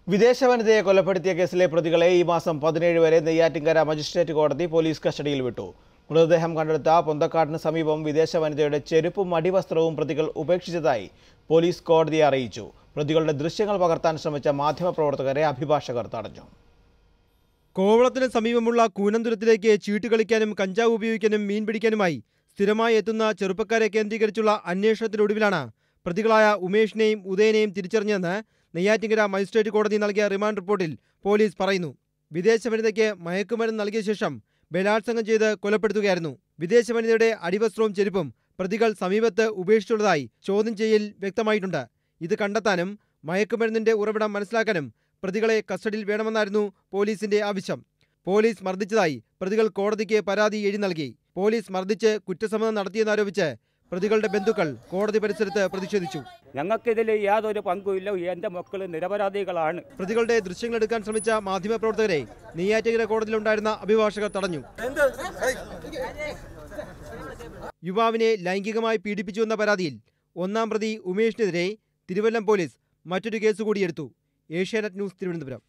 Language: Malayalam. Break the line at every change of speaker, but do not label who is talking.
വിദേശ വനിതയെ കൊലപ്പെടുത്തിയ കേസിലെ പ്രതികളെ ഈ മാസം പതിനേഴ് വരെ നെയ്യാറ്റിൻകര മജിസ്ട്രേറ്റ് കോടതി പോലീസ് കസ്റ്റഡിയിൽ വിട്ടു മൃതദേഹം കണ്ടെടുത്ത പൊന്തക്കാടിന് സമീപം വിദേശ വനിതയുടെ ചെരുപ്പും അടിവസ്ത്രവും പ്രതികൾ ഉപേക്ഷിച്ചതായി പോലീസ് കോടതിയെ അറിയിച്ചു പ്രതികളുടെ ദൃശ്യങ്ങൾ പകർത്താൻ ശ്രമിച്ച മാധ്യമപ്രവർത്തകരെ അഭിഭാഷകർ തടഞ്ഞു
കോവളത്തിന് സമീപമുള്ള കൂനന്തുരത്തിലേക്ക് ചീട്ട് കളിക്കാനും കഞ്ചാവ് ഉപയോഗിക്കാനും മീൻ പിടിക്കാനുമായി സ്ഥിരമായി എത്തുന്ന ചെറുപ്പക്കാരെ കേന്ദ്രീകരിച്ചുള്ള അന്വേഷണത്തിനൊടുവിലാണ് പ്രതികളായ ഉമേഷിനെയും ഉദയനെയും തിരിച്ചറിഞ്ഞതെന്ന് നെയ്യാറ്റിങ്കര മജിസ്ട്രേറ്റ് കോടതി നൽകിയ റിമാൻഡ് റിപ്പോർട്ടിൽ പോലീസ് പറയുന്നു വിദേശ വനിതയ്ക്ക് മയക്കുമരുന്ന് നൽകിയ ശേഷം ബലാത്സംഗം ചെയ്ത് കൊലപ്പെടുത്തുകയായിരുന്നു വിദേശ വനിതയുടെ അടിവസ്ത്രവും ചെരുപ്പും പ്രതികൾ സമീപത്ത് ഉപേക്ഷിച്ചുള്ളതായി ചോദ്യം ചെയ്യൽ വ്യക്തമായിട്ടുണ്ട് ഇത് കണ്ടെത്താനും മയക്കുമരുന്നിന്റെ ഉറവിടം മനസ്സിലാക്കാനും പ്രതികളെ കസ്റ്റഡിയിൽ വേണമെന്നായിരുന്നു പോലീസിന്റെ ആവശ്യം പോലീസ് മർദ്ദിച്ചതായി പ്രതികൾ കോടതിക്ക് പരാതി എഴുതി നൽകി പോലീസ് മർദ്ദിച്ച് കുറ്റസമ്മതം നടത്തിയെന്നാരോപിച്ച് പ്രതികളുടെ ബന്ധുക്കൾ കോടതി പരിസരത്ത് പ്രതിഷേധിച്ചു
ഞങ്ങൾക്കിതിൽ യാതൊരു പങ്കുമില്ല എൻ്റെ മക്കൾ നിരപരാധികളാണ്
പ്രതികളുടെ ദൃശ്യങ്ങൾ എടുക്കാൻ ശ്രമിച്ച മാധ്യമപ്രവർത്തകരെ നെയ്യാറ്റിങ്കര കോടതിയിലുണ്ടായിരുന്ന അഭിഭാഷകർ തടഞ്ഞു യുവാവിനെ ലൈംഗികമായി പീഡിപ്പിച്ചുവെന്ന പരാതിയിൽ ഒന്നാം പ്രതി ഉമേഷിനെതിരെ തിരുവല്ലം പോലീസ് മറ്റൊരു കേസ് കൂടിയെടുത്തു ഏഷ്യാനെറ്റ് ന്യൂസ് തിരുവനന്തപുരം